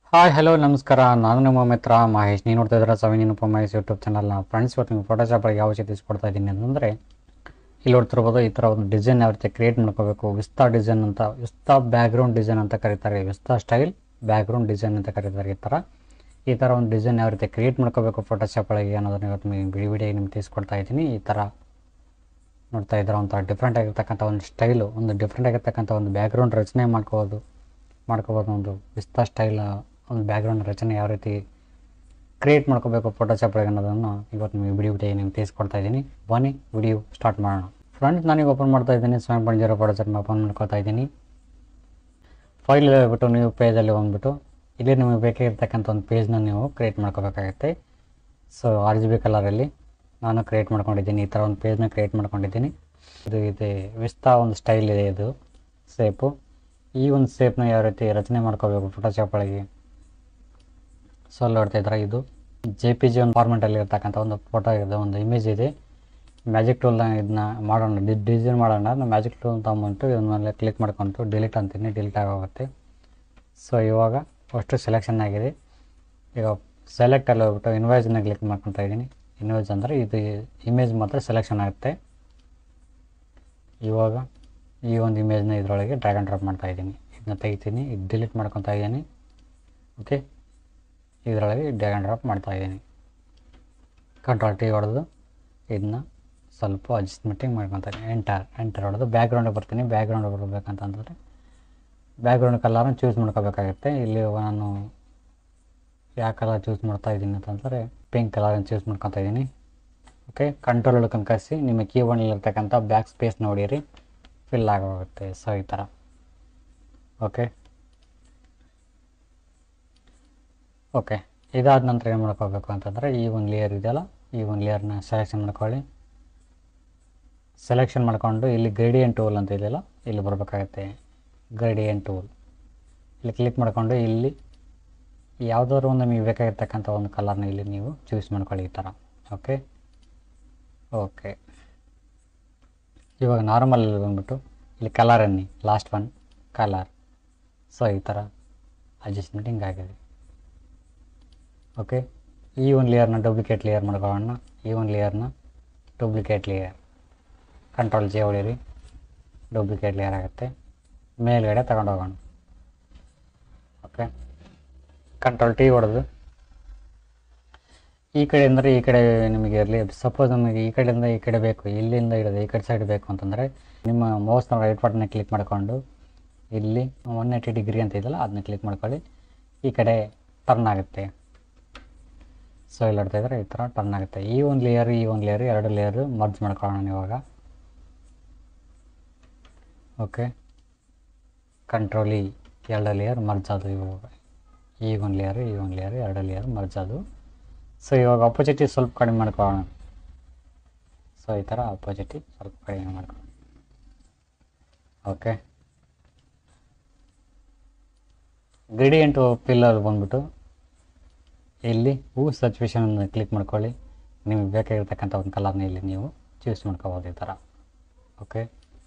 hi hello ನಮಸ್ಕಾರ ನಾನು ನಿಮ್ಮ ಮಿತ್ರ ಮಹೇಶ್ ನೀವು ನೋಡ್ತಾ ಇದ್ದೀರಾ ಸವಿನಿನ ಮಹೇಶ್ ಯೂಟ್ಯೂಬ್ ಚಾನಲ್ನ ಫ್ರೆಂಡ್ಸ್ ಇವತ್ತು ನೀವು ಫೋಟೋಶಾಪಲ್ಲಿ ಯಾವ ರೀತಿ ಕೊಡ್ತಾ ಇದ್ದೀನಿ ಅಂತಂದರೆ ಇಲ್ಲಿ ನೋಡ್ತಿರ್ಬೋದು ಈ ಥರ ಒಂದು ಡಿಸೈನ್ ಯಾವ ರೀತಿ ಕ್ರಿಯೇಟ್ ಮಾಡ್ಕೋಬೇಕು ವಿಸ್ತಾ ಡಿಸೈನ್ ಅಂತ ವಿಸ್ತಾ ಬ್ಯಾಕ್ಗ್ರೌಂಡ್ ಡಿಸೈನ್ ಅಂತ ಕರೀತಾರೆ ವಿಸ್ತಾ ಸ್ಟೈಲ್ ಬ್ಯಾಕ್ಗ್ರೌಂಡ್ ಡಿಸೈನ್ ಅಂತ ಕರೀತಾರೆ ಈ ಥರ ಈ ಥರ ಒಂದು ಡಿಸೈನ್ ಯಾವ ರೀತಿ ಕ್ರಿಯೇಟ್ ಮಾಡ್ಕೋಬೇಕು ಫೋಟೋಶಾಪ್ ಒಳಗೆ ಅನ್ನೋದನ್ನ ಇವತ್ತು ನಿಮಗೆ ಬಿಡಿ ಬಿಡಿ ನಿಮ್ಗೆ ತಿಳಿಸ್ಕೊಡ್ತಾ ಇದ್ದೀನಿ ಈ ಥರ ನೋಡ್ತಾ ಇದ್ದಾರೆ ಒಂಥರ ಡಿಫ್ರೆಂಟ್ ಆಗಿರ್ತಕ್ಕಂಥ ಒಂದು ಸ್ಟೈಲು ಒಂದು ಡಿಫ್ರೆಂಟ್ ಆಗಿರ್ತಕ್ಕಂಥ ಒಂದು ಬ್ಯಾಕ್ಗ್ರೌಂಡ್ ರಚನೆ ಮಾಡ್ಕೋಬೋದು ಮಾಡ್ಕೋಬೋದು ಒಂದು ವಿಸ್ತಾ ಸ್ಟೈಲ್ ಒಂದು ಬ್ಯಾಕ್ಗ್ರೌಂಡ್ ರಚನೆ ಯಾವ ರೀತಿ ಕ್ರಿಯೇಟ್ ಮಾಡ್ಕೋಬೇಕು ಫೋಟೋಶಾಪ್ ಒಳಗೆ ಅನ್ನೋದನ್ನು ಇವತ್ತು ನಿಮಗೆ ವಿಡಿಯೋ ವಿಡಿಯೋ ನಿಮ್ಗೆ ತಿಳಿಸ್ಕೊಡ್ತಾ ಇದ್ದೀನಿ ಬನ್ನಿ ವಿಡಿಯೋ ಸ್ಟಾರ್ಟ್ ಮಾಡೋಣ ಫ್ರಂಟ್ ನಾನೀಗ ಓಪನ್ ಮಾಡ್ತಾ ಇದ್ದೀನಿ seven point zero Photoshop open ಮಾಡ್ಕೊತಾ ಇದ್ದೀನಿ ಫೈಲ್ ಹೋಗ್ಬಿಟ್ಟು ನೀವು ಪೇಜಲ್ಲಿ ಹೋಗ್ಬಿಟ್ಟು ಇಲ್ಲಿ ನಿಮಗೆ ಬೇಕಾಗಿರ್ತಕ್ಕಂಥ ಒಂದು ಪೇಜ್ನ ನೀವು ಕ್ರಿಯೇಟ್ ಮಾಡ್ಕೋಬೇಕಾಗತ್ತೆ ಸೊ ಆರ್ ಜಿ ಬಿ ಕಲರಲ್ಲಿ ನಾನು ಕ್ರಿಯೇಟ್ ಮಾಡ್ಕೊಂಡಿದ್ದೀನಿ ಈ ಥರ ಒಂದು ಪೇಜ್ನ ಕ್ರಿಯೇಟ್ ಮಾಡ್ಕೊಂಡಿದ್ದೀನಿ ಇದು ಇದೆ ವಿಸ್ತಾ ಒಂದು ಸ್ಟೈಲ್ ಇದೆ ಇದು ಸೇಪು ಈ ಒಂದು ಸೇಪ್ನ ಯಾವ ರೀತಿ ರಚನೆ ಮಾಡ್ಕೋಬೇಕು ಫೋಟೋಶಾಪ್ ಒಳಗೆ ಸೊ ಅಲ್ಲಿ ನೋಡ್ತಾ ಇದ್ರೆ ಇದು ಜೆ ಪಿ ಜಿ ಒಂದು ಫಾರ್ಮೆಟಲ್ಲಿ ಇರ್ತಕ್ಕಂಥ ಒಂದು ಫೋಟೋ ಇದೆ ಒಂದು ಇಮೇಜ್ ಇದೆ ಮ್ಯಾಜಿಕ್ ಟೂಲ್ನ ಇದನ್ನ ಮಾಡೋಣ ಡಿ ಡಿಸೈನ್ ಮಾಡೋಣ ನಾನು ಮ್ಯಾಜಿಕ್ ಟೂಲ್ ತಗೊಂಬಿಟ್ಟು ಇದ್ರ ಮೇಲೆ ಕ್ಲಿಕ್ ಮಾಡ್ಕೊಂಡು ಡಿಲೀಟ್ ಅಂತೀನಿ ಡಿಲೀಟ್ ಆಗೋಗುತ್ತೆ ಸೊ ಇವಾಗ ಅಷ್ಟು ಸೆಲೆಕ್ಷನ್ ಆಗಿದೆ ಈಗ ಸೆಲೆಕ್ಟಲ್ಲಿ ಹೋಗ್ಬಿಟ್ಟು ಇನ್ವಾಯ್ಸ್ನ ಕ್ಲಿಕ್ ಮಾಡ್ಕೊತಾ ಇದ್ದೀನಿ ಇನ್ವಾಯ್ಸ್ ಅಂದರೆ ಇದು ಇಮೇಜ್ ಮಾತ್ರ ಸೆಲೆಕ್ಷನ್ ಆಗುತ್ತೆ ಇವಾಗ ಈ ಒಂದು ಇಮೇಜ್ನ ಇದರೊಳಗೆ ಡ್ರ್ಯಾಗ್ ಆ್ಯಂಡ್ ಡ್ರಾಪ್ ಮಾಡ್ತಾ ಇದ್ದೀನಿ ಇದನ್ನ ತೆಗಿತೀನಿ ಇದು ಡಿಲೀಟ್ ಮಾಡ್ಕೊತಾ ಇದ್ದೀನಿ ಓಕೆ ಇದರೊಳಗೆ ಡ್ರ್ಯಾಗ್ ಆ್ಯಂಡ್ ಡ್ರಾಪ್ ಮಾಡ್ತಾ ಇದ್ದೀನಿ ಕಂಟ್ರೋಲ್ ಟಿ ಹೊಡೆದು ಇದನ್ನ ಸ್ವಲ್ಪ ಅಡ್ಜಸ್ಟ್ಮೆಂಟಿಂಗ್ ಮಾಡ್ಕೊತೀನಿ ಎಂಟರ್ ಎಂಟರ್ ಹೊಡೆದು ಬ್ಯಾಕ್ಗ್ರೌಂಡಿಗೆ ಬರ್ತೀನಿ ಬ್ಯಾಕ್ಗ್ರೌಂಡ್ ಬರ್ಬೇಕಂತಂದರೆ ಬ್ಯಾಕ್ಗ್ರೌಂಡ್ ಕಲರ್ನ ಚೂಸ್ ಮಾಡ್ಕೋಬೇಕಾಗುತ್ತೆ ಇಲ್ಲಿ ನಾನು ಯಾವ ಕಲರ್ ಚೂಸ್ ಮಾಡ್ತಾ ಇದ್ದೀನಿ ಅಂತಂದರೆ ಪಿಂಕ್ ಕಲರನ್ನು ಚೂಸ್ ಮಾಡ್ಕೊತಾ ಇದ್ದೀನಿ ಓಕೆ ಕಂಟ್ರೋಲ್ ಹಿಡ್ಕೊಂಡು ಕಳಿಸಿ ನಿಮ್ಮ ಕೀಬೋರ್ಡಲ್ಲಿರ್ತಕ್ಕಂಥ ಬ್ಯಾಕ್ ಸ್ಪೇಸ್ ನೋಡಿರಿ ಫಿಲ್ ಆಗೋಗುತ್ತೆ ಸೊ ಈ ಥರ ಓಕೆ ಓಕೆ ಇದಾದ ನಂತರ ಏನು ಮಾಡ್ಕೋಬೇಕು ಅಂತಂದರೆ ಈ ಒಂದು ಲೇಯರ್ ಇದೆಯಲ್ಲ ಈ ಒಂದು ಲೇಯರ್ನ ಸೆಲೆಕ್ಷನ್ ಮಾಡ್ಕೊಳ್ಳಿ ಸೆಲೆಕ್ಷನ್ ಮಾಡ್ಕೊಂಡು ಇಲ್ಲಿ ಗ್ರೇಡಿಯಂಟ್ ಟೂಲ್ ಅಂತ ಇದೆಯಲ್ಲ ಇಲ್ಲಿ ಬರಬೇಕಾಗತ್ತೆ ಗ್ರೇಡಿಯಂಟ್ ಟೂಲ್ ಇಲ್ಲಿ ಕ್ಲಿಕ್ ಮಾಡಿಕೊಂಡು ಇಲ್ಲಿ ಯಾವುದಾದ್ರು ಒಂದು ನಿಮಗೆ ಬೇಕಾಗಿರ್ತಕ್ಕಂಥ ಒಂದು ಕಲರ್ನ ಇಲ್ಲಿ ನೀವು ಚೂಸ್ ಮಾಡ್ಕೊಳ್ಳಿ ಈ ಥರ ಓಕೆ ಓಕೆ ಇವಾಗ ನಾರ್ಮಲ್ ಬಂದ್ಬಿಟ್ಟು ಇಲ್ಲಿ ಕಲರ್ ಅನ್ನಿ ಲಾಸ್ಟ್ ಒನ್ ಕಲರ್ ಸೊ ಈ ಥರ ಅಡ್ಜಸ್ಟ್ಮೆಂಟಿಂಗ್ ಆಗಿದೆ ಓಕೆ ಈ ಒಂದು ಲೇಯರ್ನ ಡೂಪ್ಲಿಕೇಟ್ ಲೇಯರ್ ಮಾಡ್ಕೊಳ್ಳೋಣ ಈ ಒಂದು ಲೇಯರ್ನ ಡೂಪ್ಲಿಕೇಟ್ ಲೇಯರ್ ಕಂಟ್ರೋಲ್ ಜೆ ಹೊಡೀರಿ ಡೂಪ್ಲಿಕೇಟ್ ಲೇಯರ್ ಆಗುತ್ತೆ ಮೇಲ್ಗಡೆ ತಗೊಂಡು ಹೋಗೋಣ ಓಕೆ ಕಂಟ್ರೋಲ್ ಟಿ ಹೊಡೆದು ಈ ಕಡೆ ಅಂದರೆ ಈ ಕಡೆ ನಿಮಗೆ ಇರಲಿ ಸಪೋಸ್ ನಮಗೆ ಈ ಕಡೆಯಿಂದ ಈ ಕಡೆ ಬೇಕು ಇಲ್ಲಿಂದ ಹಿಡಿದು ಈ ಕಡೆ ಸೈಡ್ ಬೇಕು ಅಂತಂದರೆ ನಿಮ್ಮ ಮೌಸ್ನ ರೈಟ್ ಬಟನ್ನ ಕ್ಲಿಕ್ ಮಾಡಿಕೊಂಡು ಇಲ್ಲಿ ಒನ್ ಏಯ್ಟಿ ಡಿಗ್ರಿ ಅಂತ ಇದೆಯಲ್ಲ ಅದನ್ನ ಕ್ಲಿಕ್ ಮಾಡ್ಕೊಳ್ಳಿ ಈ ಕಡೆ ಟರ್ನ್ ಆಗುತ್ತೆ ಸೊ ಇಲ್ಲಿ ನೋಡ್ತಾ ಇದ್ರೆ ಈ ಥರ ಟರ್ನ್ ಆಗುತ್ತೆ ಈ ಒಂದು ಲೇಯರ್ ಈ ಒಂದು ಲೇಯರ್ ಎರಡು ಲೇಯರ್ ಮರ್ಜ್ ಮಾಡ್ಕೊಳ್ಳೋಣ ಇವಾಗ ಓಕೆ ಕಂಟ್ರೋಲ್ ಈ ಎರಡು ಲೇಯರ್ ಮರ್ಜ್ ಅದು ಇವಾಗ ಈ ಒಂದು ಲೇಯರ್ ಈ ಒಂದು ಲೇಯರ್ ಎರಡು ಲೇಯರ್ ಮರ್ಜ್ ಅದು ಸೊ ಇವಾಗ ಅಪೋಸಿಟಿ ಸ್ವಲ್ಪ ಕಡಿಮೆ ಮಾಡ್ಕೊಳ್ಳೋಣ ಸೊ ಈ ಥರ ಅಪೋಸಿಟಿ ಸ್ವಲ್ಪ ಕಡಿಮೆ ಮಾಡ್ಕೊಳ್ಳೋಣ ಓಕೆ ಗ್ರೇಡಿಯಂಟು ಪಿಲ್ಲರ್ ಬಂದ್ಬಿಟ್ಟು ಇಲ್ಲಿ ಹೂ ಸಚುವೇಶನ್ ಕ್ಲಿಕ್ ಮಾಡ್ಕೊಳ್ಳಿ ನಿಮಗೆ ಬೇಕಾಗಿರ್ತಕ್ಕಂಥ ಒಂದು ಕಲರ್ನ ಇಲ್ಲಿ ನೀವು ಚೂಸ್ ಮಾಡ್ಕೋಬೋದು ಈ ಥರ ಓಕೆ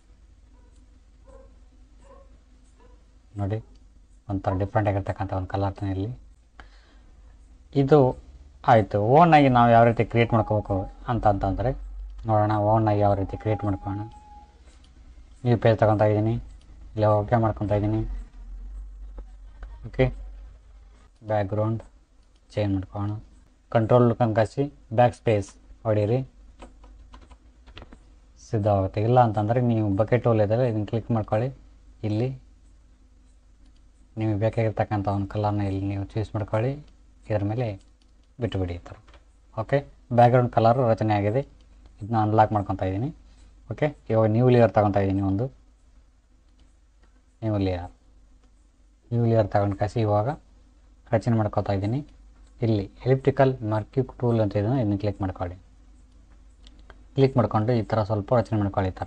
ನೋಡಿ ಒಂಥರ ಡಿಫ್ರೆಂಟ್ ಆಗಿರ್ತಕ್ಕಂಥ ಒಂದು ಕಲರ್ನ ಇಲ್ಲಿ ಇದು ಆಯಿತು ಓನಾಗಿ ನಾವು ಯಾವ ರೀತಿ ಕ್ರಿಯೇಟ್ ಮಾಡ್ಕೋಬೇಕು ಅಂತ ಅಂತಂದರೆ ನೋಡೋಣ ಓನಾಗಿ ಯಾವ ರೀತಿ ಕ್ರಿಯೇಟ್ ಮಾಡ್ಕೊಳ್ಳೋಣ ನೀವು ಪೇಜ್ ತಗೊತಾ ಇದ್ದೀನಿ ಇಲ್ಲ ಓಕೆ ಮಾಡ್ಕೊತಾ ಇದ್ದೀನಿ ಓಕೆ ಬ್ಯಾಕ್ಗ್ರೌಂಡ್ ಚೇಂಜ್ ಮಾಡ್ಕೊಳ್ಳೋಣ ಕಂಟ್ರೋಲ್ ಕನ್ಕಾಸಿ ಬ್ಯಾಕ್ ಸ್ಪೇಸ್ ಹೊಡೀರಿ ಸಿದ್ಧವಾಗುತ್ತೆ ಇಲ್ಲ ಅಂತಂದರೆ ನೀವು ಬಕೆಟ್ ಟೂಲ್ ಇದ್ದರೆ ಇದನ್ನು ಕ್ಲಿಕ್ ಮಾಡ್ಕೊಳ್ಳಿ ಇಲ್ಲಿ ನಿಮಗೆ ಬೇಕಾಗಿರ್ತಕ್ಕಂಥ ಒಂದು ಕಲರ್ನ ಇಲ್ಲಿ ನೀವು ಚೂಸ್ ಮಾಡ್ಕೊಳ್ಳಿ ಇದರ ಮೇಲೆ ಬಿಟ್ಟುಬಿಡಿ ಈ ಥರ ಓಕೆ ಬ್ಯಾಕ್ಗ್ರೌಂಡ್ ಕಲರ್ ರಚನೆ ಆಗಿದೆ ಇದನ್ನ ಅನ್ಲಾಕ್ ಮಾಡ್ಕೊತಾ ಇದ್ದೀನಿ ಓಕೆ ಇವಾಗ ನ್ಯೂ ಲೇಯರ್ ತಗೊತಾ ಇದ್ದೀನಿ ಒಂದು ನ್ಯೂ ಲೇಯರ್ ನ್ಯೂ ಲೇಯರ್ ತಗೊಂಡು ಕಸಿ ಇವಾಗ ರಚನೆ ಮಾಡ್ಕೊತಾ ಇದ್ದೀನಿ ಇಲ್ಲಿ ಎಲಿಪ್ಟಿಕಲ್ ಮರ್ಕ್ಯೂಕ್ ಟೂಲ್ ಅಂತ ಇದನ್ನು ಇದನ್ನು ಕ್ಲಿಕ್ ಮಾಡ್ಕೊಳ್ಳಿ ಕ್ಲಿಕ್ ಮಾಡ್ಕೊಂಡು ಈ ಥರ ಸ್ವಲ್ಪ ರಚನೆ ಮಾಡ್ಕೊಳ್ಳಿ ಈ ಥರ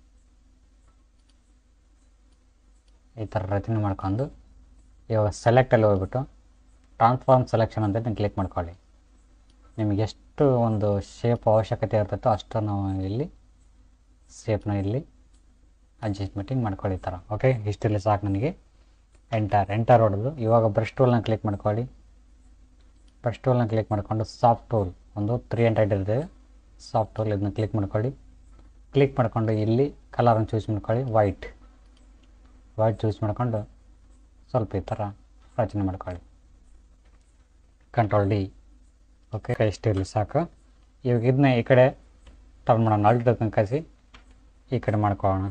ಈ ಥರ ರಚನೆ ಮಾಡ್ಕೊಂಡು ಇವಾಗ ಸೆಲೆಕ್ಟಲ್ಲಿ ಹೋಗ್ಬಿಟ್ಟು ಟ್ರಾನ್ಸ್ಫಾರ್ಮ್ ಸೆಲೆಕ್ಷನ್ ಅಂತ ಇದನ್ನು ಕ್ಲಿಕ್ ಮಾಡ್ಕೊಳ್ಳಿ ನಿಮಗೆ ಎಷ್ಟು ಒಂದು ಶೇಪ್ ಅವಶ್ಯಕತೆ ಇರ್ತೈತೋ ಅಷ್ಟು ನಾವು ಇಲ್ಲಿ ಶೇಪ್ನ ಇಲ್ಲಿ ಅಡ್ಜಸ್ಟ್ಮೆಂಟಿಂಗ್ ಮಾಡ್ಕೊಳ್ಳಿ ಈ ಥರ ಓಕೆ ಇಷ್ಟಿರಲಿ ಸಾಕು ನನಗೆ ಎಂಟರ್ ಎಂಟರ್ ಹೊಡೆದು ಇವಾಗ ಬ್ರಷ್ ಟೂಲ್ನ ಕ್ಲಿಕ್ ಮಾಡ್ಕೊಳ್ಳಿ ಬ್ರಷ್ ಟೂಲ್ನ ಕ್ಲಿಕ್ ಮಾಡಿಕೊಂಡು ಸಾಫ್ಟ್ ಟೂಲ್ ಒಂದು ತ್ರೀ ಹಂಡ್ರೆಡ್ ಇರ್ತದೆ ಸಾಫ್ಟ್ ಟೂಲ್ ಇದನ್ನ ಕ್ಲಿಕ್ ಮಾಡ್ಕೊಳ್ಳಿ ಕ್ಲಿಕ್ ಮಾಡಿಕೊಂಡು ಇಲ್ಲಿ ಕಲರನ್ನು ಚೂಸ್ ಮಾಡ್ಕೊಳ್ಳಿ ವೈಟ್ ವೈಟ್ ಚೂಸ್ ಮಾಡಿಕೊಂಡು ಸ್ವಲ್ಪ ಈ ಥರ ರಚನೆ ಮಾಡ್ಕೊಳ್ಳಿ ಕಂಟ್ರೋಲ್ ಡಿ ಓಕೆ ಇಷ್ಟು ಇರಲಿ ಸಾಕು ಇವಾಗ ಇದನ್ನ ಈ ಕಡೆ ಟರ್ನ್ ಮಾಡೋಣ ಅಲ್ಟ್ ಕಸಿ ಈ ಕಡೆ ಮಾಡ್ಕೊಳ್ಳೋಣ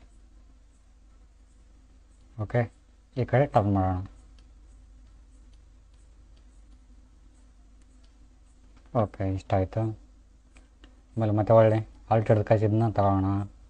ಓಕೆ ಈ ಕಡೆ ಟರ್ನ್ ಮಾಡೋಣ ಓಕೆ ಇಷ್ಟ ಆಯಿತು ಆಮೇಲೆ ಮತ್ತೆ ಒಳ್ಳೆ ಆಲ್ಟರ್ಡ್ ಕಸಿದನ್ನ ತಗೊಳ್ಳೋಣ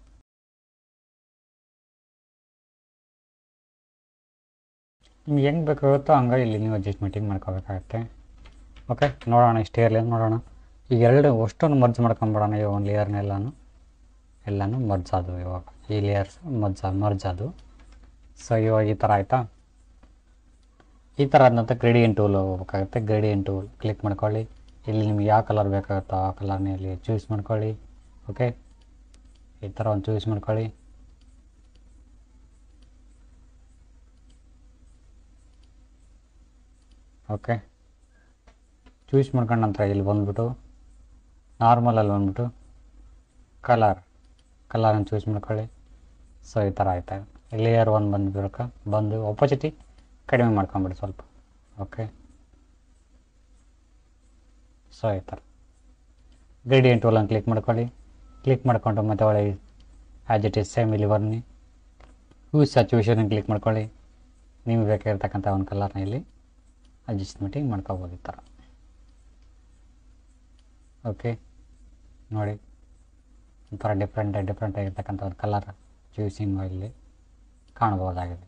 ನಿಮ್ಗೆ ಹೆಂಗೆ ಬೇಕಾಗುತ್ತೋ ಹಂಗೆ ಇಲ್ಲಿ ನೀವು ಅಡ್ಜಸ್ಟ್ಮೆಂಟಿಂಗ್ ಮಾಡ್ಕೋಬೇಕಾಗತ್ತೆ ಓಕೆ ನೋಡೋಣ ಇಷ್ಟೇ ಇರಲಿ ನೋಡೋಣ ಈಗ ಎರಡು ಅಷ್ಟೊಂದು ಮರ್ಜ್ ಮಾಡ್ಕೊಂಬಿಡೋಣ ಈ ಒಂದು ಲೇಯರ್ನೆಲ್ಲನೂ ಎಲ್ಲನೂ ಮರ್ಜ್ ಆದವು ಇವಾಗ ಈ ಲೇಯರ್ಸ್ ಮರ್ಜ್ ಮರ್ಜ್ ಆದವು ಸೊ ಇವಾಗ ಈ ಥರ ಆಯಿತಾ ಈ ಥರ ಆದ ನಂತರ ಗ್ರೇಡಿಯಂಟ್ ಟೂಲ್ ಹೋಗ್ಬೇಕಾಗುತ್ತೆ ಗ್ರೇಡಿಯಂಟ್ ಟೂಲ್ ಕ್ಲಿಕ್ ಮಾಡ್ಕೊಳ್ಳಿ ಇಲ್ಲಿ ನಿಮ್ಗೆ ಯಾವ ಕಲರ್ ಬೇಕಾಗುತ್ತೋ ಆ ಕಲರ್ನ ಇಲ್ಲಿ ಚೂಸ್ ಮಾಡ್ಕೊಳ್ಳಿ ಓಕೆ ಈ ಥರ ಒಂದು ಚೂಸ್ ಮಾಡ್ಕೊಳ್ಳಿ ಓಕೆ ಚೂಸ್ ಮಾಡ್ಕೊಂಡ ನಂತರ ಇಲ್ಲಿ ಬಂದ್ಬಿಟ್ಟು ನಾರ್ಮಲಲ್ಲಿ ಬಂದ್ಬಿಟ್ಟು ಕಲರ್ ಕಲರನ್ನು ಚೂಸ್ ಮಾಡ್ಕೊಳ್ಳಿ ಸೊ ಈ ಥರ ಆಯ್ತಾ ಲೇಯರ್ ಒನ್ ಬಂದ್ಬಿಡಕ ಬಂದು ಒಪೋಸಿಟಿ ಕಡಿಮೆ ಮಾಡ್ಕೊಂಬಿಡಿ ಸ್ವಲ್ಪ ಓಕೆ ಸೊ ಈ ಥರ ಗ್ರೇಡಿಯಂಟ್ ಟೂಲನ್ನು ಕ್ಲಿಕ್ ಮಾಡ್ಕೊಳ್ಳಿ ಕ್ಲಿಕ್ ಮಾಡಿಕೊಂಡು ಮತ್ತೆ ಒಳಗೆ ಆ್ಯಸ್ ಇಟ್ ಇಸ್ ಸೇಮ್ ಇಲ್ಲಿ ಬನ್ನಿ ಯೂಸ್ ಸ್ಯಾಚುವೇಷನ್ ಕ್ಲಿಕ್ ಮಾಡ್ಕೊಳ್ಳಿ ನಿಮಗೆ ಬೇಕಾಗಿರ್ತಕ್ಕಂಥ ಒಂದು ಕಲರ್ನ ಇಲ್ಲಿ ಅಡ್ಜಸ್ಟ್ಮೆಂಟಿಂಗ್ ಮಾಡ್ಕೋಬೋದು ಈ ಥರ ಓಕೆ ನೋಡಿ ಒಂಥರ ಡಿಫ್ರೆಂಟ್ ಡಿಫ್ರೆಂಟ್ ಆಗಿರ್ತಕ್ಕಂಥ ಒಂದು ಕಲರ್ ಚೂಸಿಂಗ್ ಇಲ್ಲಿ ಕಾಣ್ಬೋದಾಗಿದೆ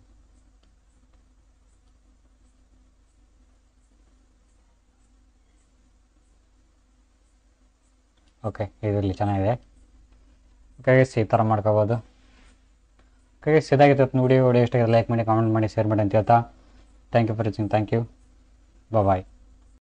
ಓಕೆ ಇದರಲ್ಲಿ ಚೆನ್ನಾಗಿದೆ ಕೈಸ್ ಈ ಥರ ಮಾಡ್ಕೋಬೋದು ಕೈಸ್ ಇದಾಗಿತ್ತು ವಿಡಿಯೋ ವಿಡಿಯೋ ಇಷ್ಟ ಲೈಕ್ ಮಾಡಿ ಕಾಮೆಂಟ್ ಮಾಡಿ ಶೇರ್ ಮಾಡಿ ಅಂತ ಹೇಳ್ತಾ thank you for watching thank you bye